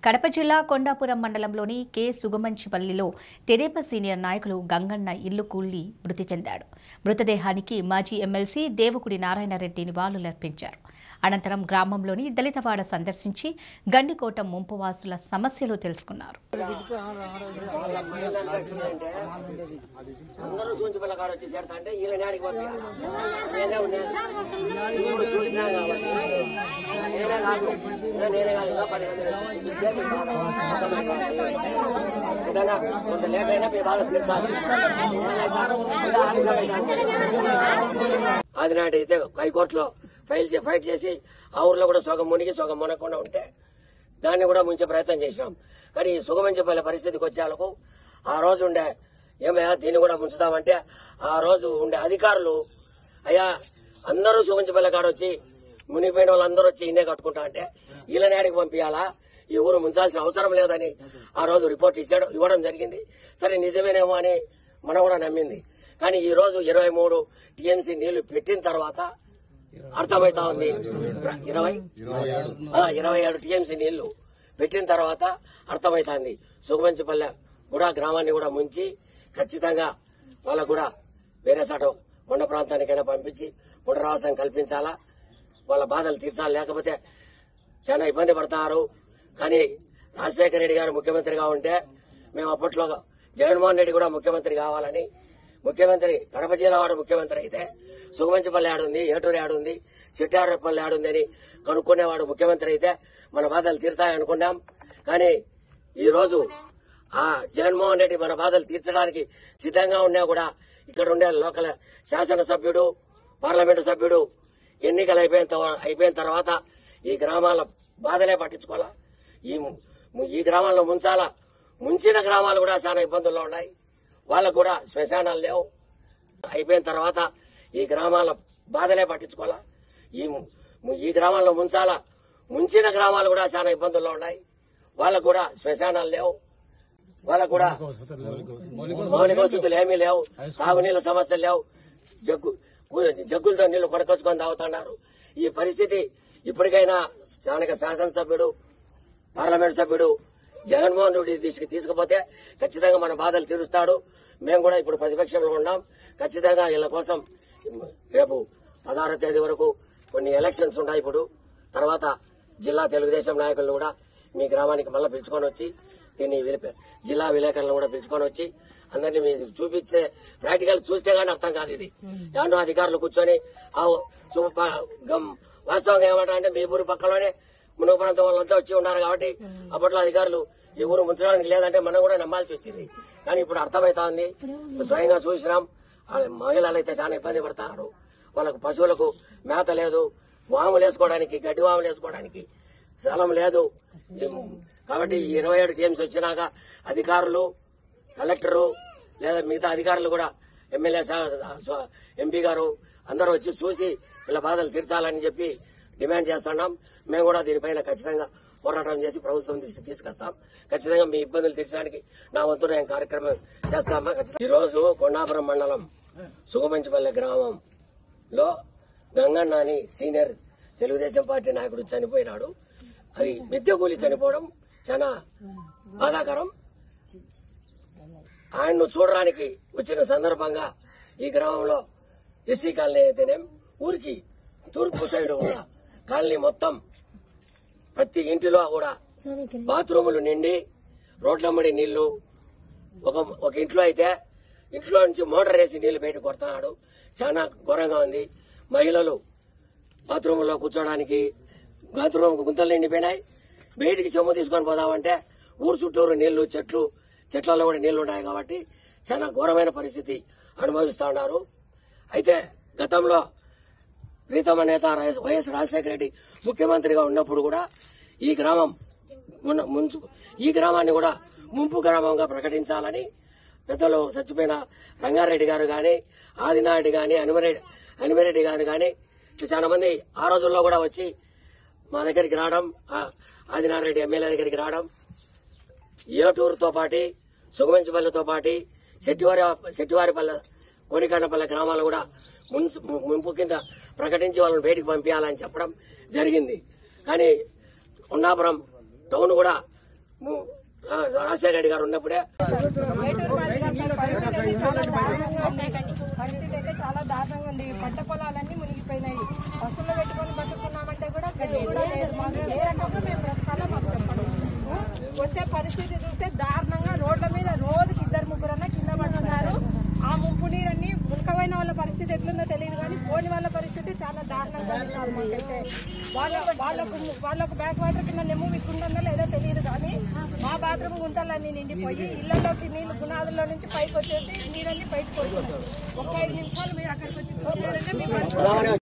కడప జిల్లా కొండాపురం మండలంలోని కె సుగమంచిపల్లిలో తెదేపా సీనియర్ నాయకులు గంగన్న ఇల్లు కూల్లి మృతి చెందాడు మృతదేహానికి మాజీ ఎమ్మెల్సీ దేవకుడి నారాయణరెడ్డి నివాళులర్పించారు అనంతరం గ్రామంలోని దళితవాడ సందర్శించి గండికోట ముంపువాసుల సమస్యలు తెలుసుకున్నారు అందరూ చూసి పిల్ల కాడ వచ్చి చేరతా అంటే వీళ్ళ నాడికి పంపించాలి నేనే ఉన్నాను ఇప్పుడు చూసినా కాబట్టి నేనే కాదు ఇంకా నేనే కాదు ఇంకా పది మంది వచ్చి ఇచ్చేది మీ బాధ. ఏదైనా కొంత లేట్ అయినా మీ బాధ తీర్చాలి అది నాటి అయితే హైకోర్టులో ఫైల్ చే- ఫైట్ చేసి ఆ ఊర్లో కూడా సగం మునిగి సగం మునగకుండా ఉంటే దాన్ని కూడా ముంచే ప్రయత్నం చేసినాం కానీ ఈ సుగమించబోయే పరిస్థితికి వచ్చేందుకు ఆ రోజు ఉండే ఏమయ్యా దీన్ని కూడా ముంచుతామంటే ఆ రోజు ఉండే అధికారులు అయ్యా అందరూ సుగమించబోయే కాడ వచ్చి మునిగిపోయిన వాళ్ళందరూ వచ్చి ఇన్నే కట్టుకుంటా అంటే వీళ్ళ నాడికి పంపించాలా ఈ ఊరు ముంచాల్సిన అవసరం లేదని ఆ రోజు రిపోర్ట్ ఇచ్చాడు ఇవ్వడం జరిగింది సరే నిజమేనేమో అని మనం కూడా నమ్మింది కానీ ఈ రోజు ఇరవై మూడు టీఎంసీ నీళ్లు పెట్టిన తర్వాత అర్థమైతా ఉంది ఇరవై ఆ, ఇరవై ఏడు టీఎంసీ నీళ్లు పెట్టిన తర్వాత అర్థమైతాంది సుగమంచిపల్లె కూడా గ్రామాన్ని కూడా ముంచి ఖచ్చితంగా వాళ్ళకు కూడా వేరే సాట కొండ ప్రాంతానికైనా పంపించి పునరావాసం కల్పించాలా వాళ్ళ బాధలు తీర్చాలి లేకపోతే చాలా ఇబ్బంది పడతారు కానీ రాజశేఖర రెడ్డి గారు ముఖ్యమంత్రిగా ఉంటే మేము అప్పట్లో జగన్మోహన్ రెడ్డి కూడా ముఖ్యమంత్రి కావాలని ముఖ్యమంత్రి కడప జిల్లా వాడు ముఖ్యమంత్రి అయితే సుగమంచిపల్లి ఆడుంది ఏటూరు ఆడుంది చిట్టారెప్పల్లి ఆడుంది అని కనుక్కునేవాడు ముఖ్యమంత్రి అయితే మన బాధలు తీరుతాయి అనుకున్నాం కానీ ఈ రోజు ఆ జగన్మోహన్ రెడ్డి మన బాధలు తీర్చడానికి సిద్ధంగా ఉన్నా కూడా ఇక్కడ ఉండే లోకల్ శాసనసభ్యుడు పార్లమెంటు సభ్యుడు ఎన్నికలు అయిపోయిన తర్వా- అయిపోయిన తర్వాత ఈ గ్రామాల బాధలే పట్టించుకోవాలా ఈ ము- ఈ గ్రామాల్లో ముంచాలా ముంచిన గ్రామాలు కూడా చాలా ఇబ్బందుల్లో ఉన్నాయి వాళ్ళకు కూడా శ్మశానాలు లేవు అయిపోయిన తర్వాత ఈ గ్రామాల బాధలే పట్టించుకోవాలా ఈ ము- ఈ గ్రామాల్లో ముంచాలా ముంచిన గ్రామాలు కూడా చాలా ఇబ్బందుల్లో ఉన్నాయి వాళ్ళకు కూడా శ్మశానాలు లేవు వాళ్ళకు కూడా మౌలిక వసతులు ఏమీ లేవు తాగునీళ్ళ సమస్యలు లేవు జగ్గు జగ్గులతో నీళ్లు కొనకొచ్చుకొని తాగుతున్నారు ఈ పరిస్థితి ఇప్పటికైనా స్థానిక శాసనసభ్యుడు పార్లమెంట్ సభ్యుడు జగన్మోహన్ రెడ్డి తీసుకు తీసుకుపోతే ఖచ్చితంగా మన బాధలు తీరుస్తాడు మేము కూడా ఇప్పుడు ప్రతిపక్షంలో ఉన్నాం ఖచ్చితంగా వీళ్ళ కోసం రేపు పదహారో తేదీ వరకు కొన్ని ఎలక్షన్స్ ఉన్నాయి ఇప్పుడు తర్వాత జిల్లా తెలుగుదేశం నాయకులను కూడా మీ గ్రామానికి మళ్ళీ పిలుచుకొని వచ్చి దీన్ని విలప- జిల్లా విలేకరులను కూడా పిలుచుకొని వచ్చి అందరినీ మీరు చూపించే ప్రాక్టికల్ చూస్తే గానీ అర్థం కాదు ఇది ఎవరో అధికారులు కూర్చొని ఆ సు- ప- గమ్- వాస్తవంగా ఏమంటారు అంటే మీ ఊరు పక్కలోనే మునుగు ప్రాంతం వాళ్ళంతా వచ్చి ఉన్నారు కాబట్టి అప్పట్లో అధికారులు ఈ ఊరు ముంచడానికి లేదంటే మనం కూడా నమ్మాల్సి వచ్చింది కానీ ఇప్పుడు అర్థమైతా ఉంది స్వయంగా చూసినాం ఆ మహిళలు అయితే చాలా ఇబ్బంది పడతారు వాళ్ళకు పశువులకు మేత లేదు వాములు వేసుకోవడానికి గడ్డి వాములు వేసుకోవడానికి స్థలం లేదు కాబట్టి ఈ ఇరవై ఏడు టీఎంస్ వచ్చినాక అధికారులు కలెక్టరు లేదా మిగతా అధికారులు కూడా ఎమ్మెల్యే ఎంపీ గారు అందరూ వచ్చి చూసి వీళ్ళ బాధలు తీర్చాలని చెప్పి డిమాండ్ చేస్తున్నాం మేము కూడా దీనిపైన ఖచ్చితంగా పోరాటం చేసి ప్రభుత్వం దృష్టికి తీసుకొస్తాం ఖచ్చితంగా మీ ఇబ్బందులు తీర్చడానికి నా వంతు నేను కార్యక్రమం చేస్తామా ఖచ్చితంగా ఈ రోజు కొండాపురం మండలం సుగమంచిపల్లె గ్రామంలో గంగన్న అని సీనియర్ తెలుగుదేశం పార్టీ నాయకుడు చనిపోయినాడు అది మిద్దె కూలి చనిపోవడం చాలా బాధాకరం ఆయన్ను చూడడానికి వచ్చిన సందర్భంగా ఈ గ్రామంలో ఎస్సీ కాలనీ అయితేనేం ఊరికి తూర్పు సైడ్ కూడా కాలనీ మొత్తం ప్రతి ఇంటిలో కూడా బాత్రూములు నిండి రోడ్లమ్మడి నీళ్లు ఒక ఒక ఇంట్లో అయితే ఇంట్లో నుంచి మోటార్ వేసి నీళ్లు బయట కొడుతున్నాడు చాలా ఘోరంగా ఉంది మహిళలు బాత్రూంలో కూర్చోడానికి బాత్రూమ్ గుంతలు నిండిపోయినాయి బయటికి చెమ్ము తీసుకొని పోదామంటే ఊరు చుట్టూరు నీళ్లు చెట్లు చెట్లలో కూడా నీళ్లు ఉన్నాయి కాబట్టి చాలా ఘోరమైన పరిస్థితి అనుభవిస్తా ఉన్నారు అయితే గతంలో ప్రీతమ నేత వైఎస్ వైఎస్ రాజశేఖర రెడ్డి ముఖ్యమంత్రిగా ఉన్నప్పుడు కూడా ఈ గ్రామం ఉన్న- ముంచు ఈ గ్రామాన్ని కూడా ముంపు గ్రామంగా ప్రకటించాలని పెద్దలు చచ్చిపోయిన రంగారెడ్డి గారు గాని ఆదినారెడ్డి గాని హనుమరెడ్డి హనుమరెడ్డి గారు గాని ఇట్లా చాలా మంది ఆ రోజుల్లో కూడా వచ్చి మా దగ్గరికి రావడం ఆ ఆదినారెడ్డి ఎమ్మెల్యే దగ్గరికి రావడం ఏటూరుతో పాటి సుగమంచిపల్లెతో పాటి శెట్టివారి శెట్టివారిపల్లె కోరికాండపల్లె గ్రామాలు కూడా మున్సి ముంపు కింద ప్రకటించి వాళ్ళని బయటికి పంపించాలని చెప్పడం జరిగింది కానీ కొండాపురం టౌన్ కూడా ము- ఆ, రాజశేఖర రెడ్డి గారు ఉన్నప్పుడే వేటూరు రాజు గారి పరిస్థితి అయితే చాలా దారుణంగా ఉంది పరిస్థితి అయితే చాలా దారుణంగా ఉంది పంట పొలాలన్నీ మునిగిపోయినాయి బస్సులో పెట్టుకొని బతుకున్నామంటే కూడా గది కూడా లేదు మాకు ఏ రకంగా మేము బ్రతకాలో మాకు చెప్పండి ఉం? వచ్చే పరిస్థితి చూస్తే దారుణంగా రోడ్ల మీద రోజుకి ఇద్దరు ముగ్గురన్నా కింద పడుతున్నారు ఆ ముంపు నీరన్నీ మునకమైన వాళ్ళ పరిస్థితి ఎట్లుందో తెలియదు కానీ పోని వాళ్ళ పరిస్థితి చాలా దారుణంగా ఉంది సార్ మాకైతే వాళ్ళ వాళ్ళకు వాళ్ళకు బ్యాక్ వాటర్ కింద నెమ్ము విక్కుంటుందో లేదో తెలియదు కానీ మా బాత్రూమ్ గుంతలన్నీ నిండిపోయి ఇళ్లలోకి నీళ్లు గుణాదుల్లో నుంచి పైకి వచ్చేసి నీళ్ళన్నీ బయటకు వస్తున్నాయి ఒక ఐదు నిమిషాలు మీరు అక్కడికి వచ్చి చూసారంటే మీ పరిస్థితి